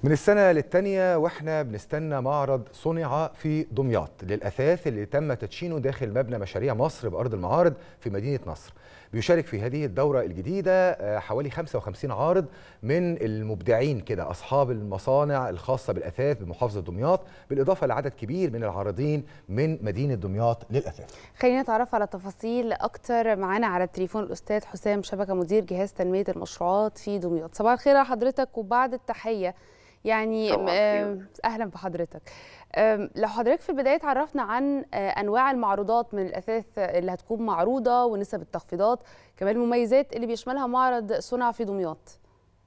من السنة للتانية واحنا بنستنى معرض صنع في دمياط للأثاث اللي تم تدشينه داخل مبنى مشاريع مصر بأرض المعارض في مدينة نصر بيشارك في هذه الدورة الجديدة حوالي 55 عارض من المبدعين كده أصحاب المصانع الخاصة بالأثاث بمحافظة دمياط بالإضافة لعدد كبير من العارضين من مدينة دمياط للأثاث خلينا نتعرف على تفاصيل أكتر معانا على التليفون الأستاذ حسام شبكة مدير جهاز تنمية المشروعات في دمياط صباح الخير على حضرتك وبعد التحية يعني اهلا بحضرتك لو حضرتك في البدايه تعرفنا عن انواع المعروضات من الاثاث اللي هتكون معروضه ونسب التخفيضات كمان المميزات اللي بيشملها معرض صنع في دمياط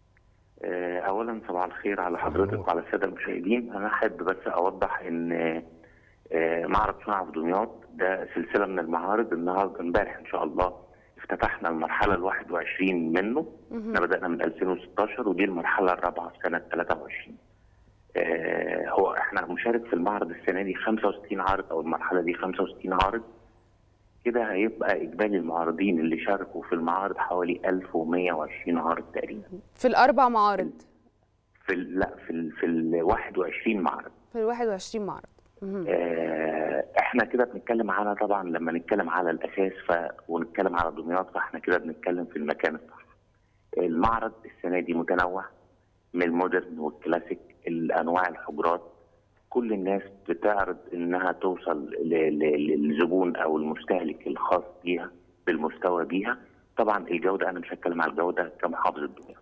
اولا صباح الخير على حضرتك وعلى الساده المشاهدين انا احب بس اوضح ان معرض صنع في دمياط ده سلسله من المعارض النهارده امبارح ان شاء الله افتتحنا المرحله ال 21 منه احنا بدانا من 2016 ودي المرحله الرابعه في سنه 23 آه هو احنا مشارك في المعرض السنه دي 65 عارض او المرحله دي 65 عارض كده هيبقى اجمالي المعارضين اللي شاركوا في المعارض حوالي 1120 عارض تقريبا في الاربع معارض في ال لا في ال في ال 21 معرض في ال 21 معرض آه احنا كده بنتكلم على طبعا لما نتكلم على الاساس ف ونتكلم على دمياط فاحنا كده بنتكلم في المكان الصح. المعرض السنه دي متنوع من المودرن والكلاسيك الانواع الحجرات كل الناس بتعرض انها توصل للزبون او المستهلك الخاص بيها بالمستوى بيها طبعا الجوده انا مش هتكلم على الجوده كمحافظه دمياط.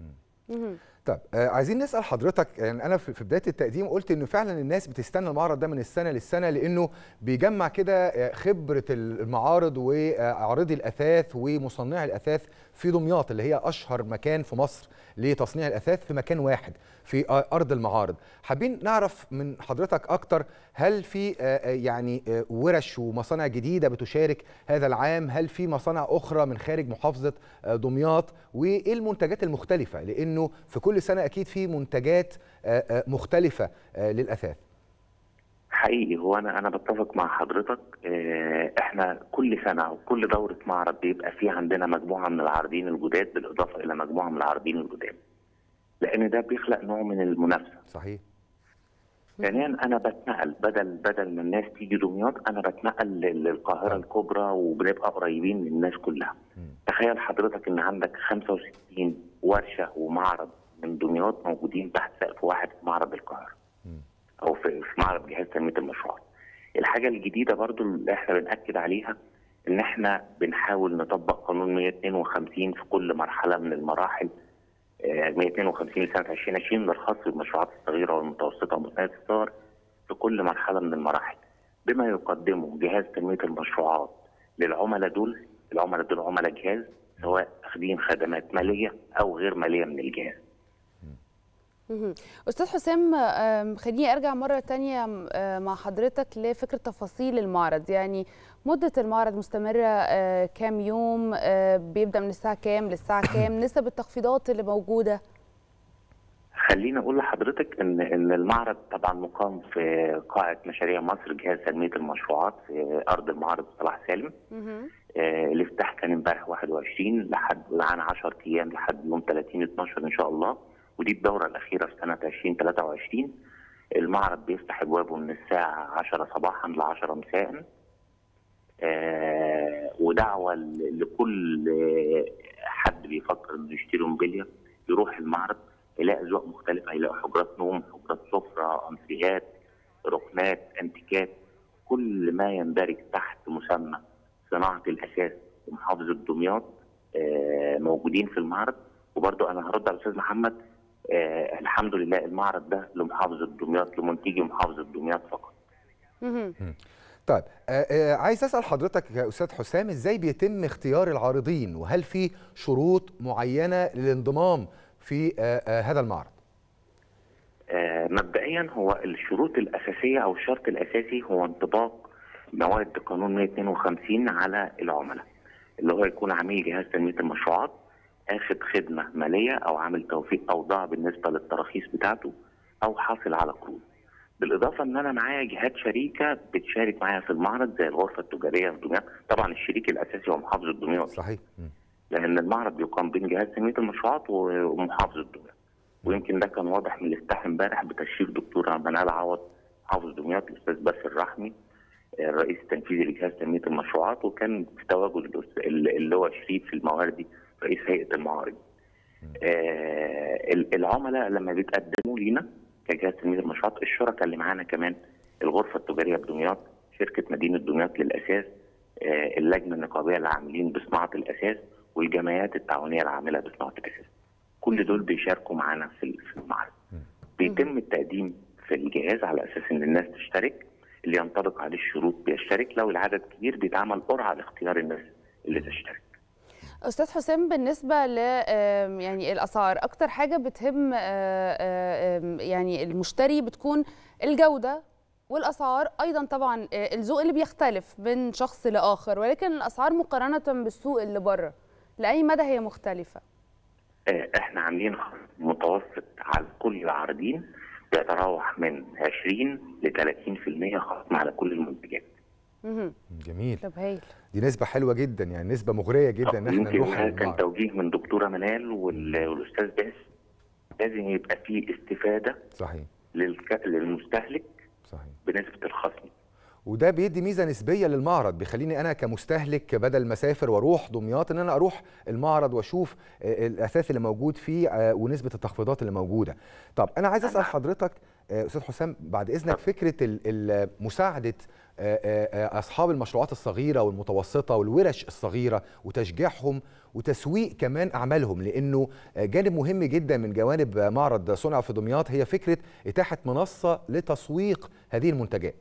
طب آه عايزين نسال حضرتك يعني انا في بدايه التقديم قلت انه فعلا الناس بتستنى المعرض ده من السنه للسنه لانه بيجمع كده خبره المعارض وعارضي الاثاث ومصنعي الاثاث في دمياط اللي هي اشهر مكان في مصر لتصنيع الاثاث في مكان واحد في ارض المعارض حابين نعرف من حضرتك اكتر هل في يعني ورش ومصانع جديده بتشارك هذا العام هل في مصانع اخرى من خارج محافظه دمياط وايه المنتجات المختلفه لانه في كل سنه اكيد في منتجات مختلفه للاثاث حقيقي هو انا انا بتفق مع حضرتك احنا كل سنه وكل دوره معرض بيبقى فيه عندنا مجموعه من العارضين الجداد بالاضافه الى مجموعه من العارضين القدام لان ده بيخلق نوع من المنافسه صحيح ثانيا انا بتنقل بدل بدل ما الناس تيجي دمياط انا بتنقل للقاهره الكبرى وبنبقى قريبين من الناس كلها تخيل حضرتك ان عندك 65 ورشه ومعرض من دمياط موجودين تحت سقف واحد في معرض القاهره او في, في معرض جهاز تنميه المشروعات الحاجه الجديده برضو اللي احنا بناكد عليها ان احنا بنحاول نطبق قانون 152 في كل مرحله من المراحل 152 لسنه 2020 الخاص بالمشروعات الصغيره والمتوسطه ومتناهيه الصغر في كل مرحله من المراحل بما يقدمه جهاز تنميه المشروعات للعملاء دول العملاء دول عملاء جهاز سواء اخذين خدمات ماليه او غير ماليه من الجهاز استاذ حسام خليني ارجع مره تانية مع حضرتك لفكره تفاصيل المعرض يعني مده المعرض مستمره كام يوم بيبدا من الساعه كام للساعه كام نسب التخفيضات اللي موجوده خليني اقول لحضرتك ان ان المعرض طبعا مقام في قاعه مشاريع مصر جهاز تنميه المشروعات في ارض المعرض صلاح سالم الافتتاح كان امبارح 21 لحد الان 10 ايام لحد يوم 30 12 ان شاء الله ودي الدورة الأخيرة في سنة 2023 المعرض بيفتح أبوابه من الساعة 10 صباحا ل 10 مساء آه ودعوة لكل حد بيفكر إنه يشتري موبيليا يروح المعرض يلاقي أذواق مختلفة يلاقي حجرات نوم حجرات سفرة أنسيات ركنات أنتيكات كل ما يندرج تحت مسمى صناعة الأساس ومحافظة دمياط آه موجودين في المعرض وبرضه أنا هرد على الأستاذ محمد آه الحمد لله المعرض ده لمحافظه دمياط لمنتجي محافظه دمياط فقط. طيب آه آه عايز اسال حضرتك يا استاذ حسام ازاي بيتم اختيار العارضين وهل في شروط معينه للانضمام في آه آه هذا المعرض؟ آه مبدئيا هو الشروط الاساسيه او الشرط الاساسي هو انطباق مواد قانون 152 على العملاء اللي هو يكون عميل جهاز تنميه المشروعات اخذ خدمه ماليه او عامل توفيق اوضاع بالنسبه للتراخيص بتاعته او حاصل على قروض. بالاضافه ان انا معايا جهات شريكه بتشارك معايا في المعرض زي الغرفه التجاريه في دمياط، طبعا الشريك الاساسي هو محافظه دمياط. صحيح. لان المعرض بيقام بين جهاز تنميه المشروعات ومحافظه دمياط. ويمكن ده كان واضح من الافتتاح امبارح بتشريف دكتور منال عوض حافظ دمياط الاستاذ باسل رحمي الرئيس التنفيذي لجهاز تنميه المشروعات وكان في تواجد اللي هو شريف المواردي رئيس هيئه المعارض. آه العملاء لما بيتقدموا لينا كجهاز تنميه المشروعات الشركاء اللي معانا كمان الغرفه التجاريه بدمياط شركه مدينه دمياط للاساس آه اللجنه النقابيه العاملين بصناعه الاساس والجمعيات التعاونيه العامله بصناعه الاساس. كل دول بيشاركوا معانا في المعرض. بيتم التقديم في الجهاز على اساس ان الناس تشترك اللي ينطبق عليه الشروط بيشترك لو العدد كبير بيتعمل قرعه لاختيار الناس اللي تشترك. استاذ حسام بالنسبه ل يعني الاسعار اكتر حاجه بتهم يعني المشتري بتكون الجوده والاسعار ايضا طبعا الذوق اللي بيختلف من شخص لاخر ولكن الاسعار مقارنه بالسوق اللي بره لاي مدى هي مختلفه احنا عاملين متوسط على كل العارضين بيتراوح من 20 ل 30% خصم على كل المنتجات. جميل طب هايل دي نسبة حلوة جدا يعني نسبة مغرية جدا ان احنا نروح كان توجيه من دكتورة منال والاستاذ باس لازم يبقى فيه استفادة صحيح للك... للمستهلك صحيح بنسبة الخصم وده بيدي ميزه نسبيه للمعرض بيخليني انا كمستهلك بدل ما اسافر واروح دمياط ان انا اروح المعرض واشوف الاثاث اللي موجود فيه ونسبه التخفيضات اللي موجوده طب انا عايز اسال حضرتك استاذ حسام بعد اذنك فكره مساعده اصحاب المشروعات الصغيره والمتوسطه والورش الصغيره وتشجيعهم وتسويق كمان اعمالهم لانه جانب مهم جدا من جوانب معرض صنع في دمياط هي فكره اتاحه منصه لتسويق هذه المنتجات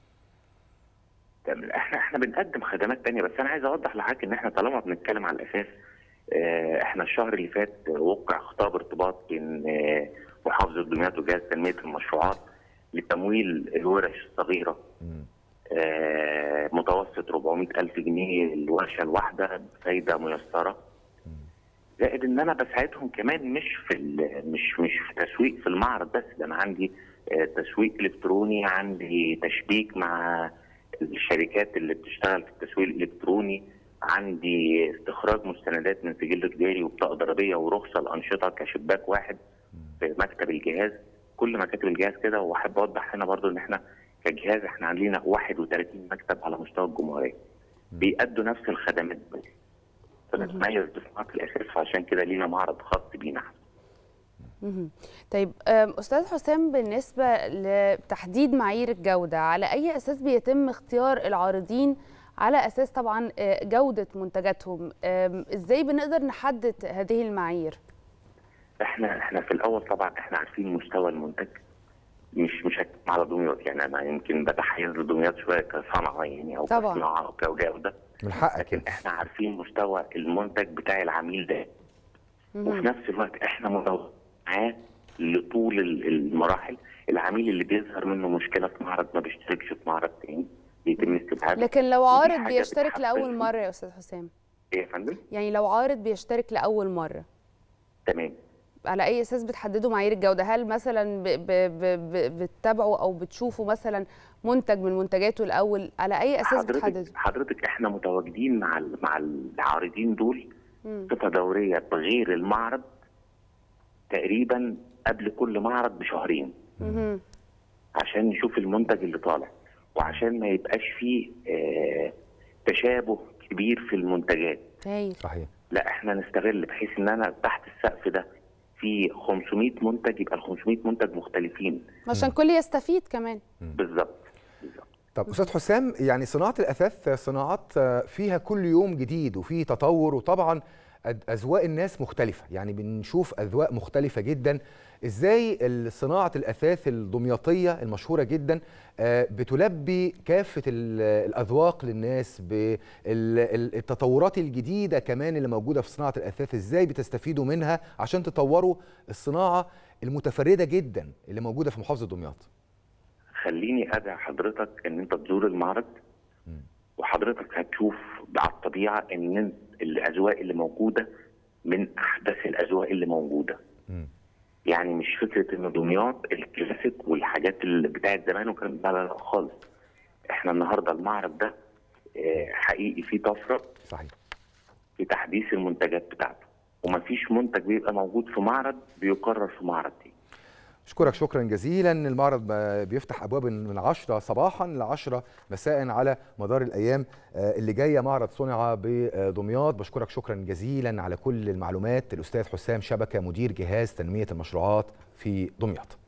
احنا احنا بنقدم خدمات تانية بس انا عايز اوضح لحضرتك ان احنا طالما بنتكلم على الاساس اه احنا الشهر اللي فات وقع خطاب ارتباط بين اه محافظه دمياط وجهاز تنميه المشروعات لتمويل الورش الصغيره اه متوسط 400 الف جنيه الورشه الواحده بفايده ميسره زائد ان انا بساعدهم كمان مش في مش مش في تسويق في المعرض بس ده انا عندي تسويق الكتروني عندي تشبيك مع الشركات اللي بتشتغل في التسويق الالكتروني عندي استخراج مستندات من سجل تجاري وبطاقه ضريبيه ورخصه الانشطه كشباك واحد في مكتب الجهاز كل مكاتب الجهاز كده واحب اوضح هنا برضو ان احنا كجهاز احنا عاملين 31 مكتب على مستوى الجمهوريه بيأدوا نفس الخدمات بس فنتميز بصناعه الاساس فعشان كده لينا معرض خاص بينا طيب استاذ حسام بالنسبه لتحديد معايير الجوده على اي اساس بيتم اختيار العارضين على اساس طبعا جوده منتجاتهم ازاي بنقدر نحدد هذه المعايير احنا احنا في الاول طبعا احنا عارفين مستوى المنتج مش مش على دمياط يعني انا يمكن بتحيز لدمياط شويه كصنعه يعني او طبعا. كصناعه او كجوده من حقك لكن احنا عارفين مستوى المنتج بتاع العميل ده وفي نفس الوقت احنا مدور معاه لطول المراحل العميل اللي بيظهر منه مشكله في معرض ما بيشتركش في معرض تاني بيتم استبعاده لكن لو عارض بيشترك لاول مره يا استاذ حسام ايه يا فندم؟ يعني لو عارض بيشترك لاول مره تمام على اي اساس بتحددوا معايير الجوده هل مثلا ب ب ب بتتابعوا او بتشوفوا مثلا منتج من منتجاته الاول على اي اساس حضرتك بتحددوا حضرتك احنا متواجدين مع مع العارضين دول صفه دوريه بغير المعرض تقريبا قبل كل معرض بشهرين مم. عشان نشوف المنتج اللي طالع وعشان ما يبقاش فيه آه تشابه كبير في المنتجات هايل صحيح لا احنا نستغل بحيث ان انا تحت السقف ده في 500 منتج يبقى ال 500 منتج مختلفين عشان كل يستفيد كمان بالظبط بالظبط طب استاذ حسام يعني صناعه الاثاث صناعات فيها كل يوم جديد وفيه تطور وطبعا اذواق الناس مختلفه يعني بنشوف اذواق مختلفه جدا ازاي صناعه الاثاث الدمياطيه المشهوره جدا بتلبي كافه الاذواق للناس بالتطورات الجديده كمان اللي موجوده في صناعه الاثاث ازاي بتستفيدوا منها عشان تطوروا الصناعه المتفرده جدا اللي موجوده في محافظه دمياط خليني ادعي حضرتك ان انت تزور المعرض وحضرتك هتشوف على الطبيعه ان الاذواق اللي موجوده من احدث الاذواق اللي موجوده م. يعني مش فكره ان دمياط الكلاسيك والحاجات اللي بتاعت زمان وكان لا لا لا خالص احنا النهارده المعرض ده حقيقي فيه طفره صحيح في تحديث المنتجات بتاعته ومفيش منتج بيبقى موجود في معرض بيكرر في معرض تاني اشكرك شكرا جزيلا المعرض بيفتح ابواب من 10 صباحا ل 10 مساء على مدار الايام اللي جايه معرض صنع بدمياط بشكرك شكرا جزيلا على كل المعلومات الاستاذ حسام شبكه مدير جهاز تنميه المشروعات في دمياط